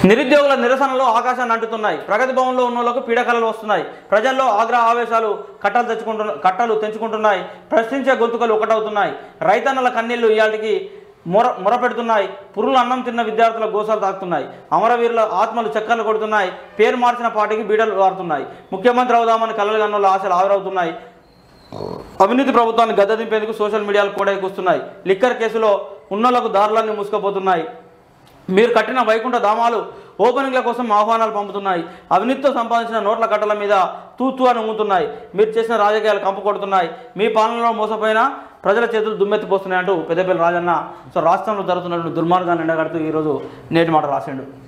నిరుద్యోగుల నిరసనలు ఆకాశాన్ని అంటుతున్నాయి ప్రగతి భవన్లో ఉన్న వాళ్ళకు పీడకలలు వస్తున్నాయి ప్రజల్లో ఆగ్రహ ఆవేశాలు కట్టలు తెచ్చుకుంటున్న కట్టలు తెంచుకుంటున్నాయి ప్రశ్నించే గొంతుకలు ఒకటవుతున్నాయి రైతన్నల కన్నీళ్లు ఇయాటికి మొర మొరపెడుతున్నాయి పురులు అన్నం తిన్న విద్యార్థుల గోసాలు తాకుతున్నాయి అమరవీరుల ఆత్మలు చక్కర్లు కొడుతున్నాయి పేరు మార్చిన పార్టీకి బీడలు వారుతున్నాయి ముఖ్యమంత్రి అవుదామని కలలు కన్నుల ఆశలు ఆవిరవుతున్నాయి అవినీతి ప్రభుత్వాన్ని గద్దదింపేందుకు సోషల్ మీడియాలు కూడా ఎక్కుస్తున్నాయి లిక్కర్ కేసులో ఉన్నోళ్లకు దారులన్నీ మూసుకుపోతున్నాయి మీరు కట్టిన వైకుంఠ ధామాలు ఓపెనింగ్ల కోసం ఆహ్వానాలు పంపుతున్నాయి అవినీతితో సంపాదించిన నోట్ల కట్టల మీద తూతూ అని ఊగుతున్నాయి మీరు చేసిన రాజకీయాలు కంపు కొడుతున్నాయి మీ పాలనలో మోసపోయిన ప్రజల చేతులు దుమ్మెత్తిపోస్తున్నాయి అంటూ పెద్దపల్లి రాజన్న సో రాష్ట్రంలో జరుగుతున్నటువంటి దుర్మార్గాన్ని ఎండగడుతూ ఈరోజు నేటి మాట రాసిండు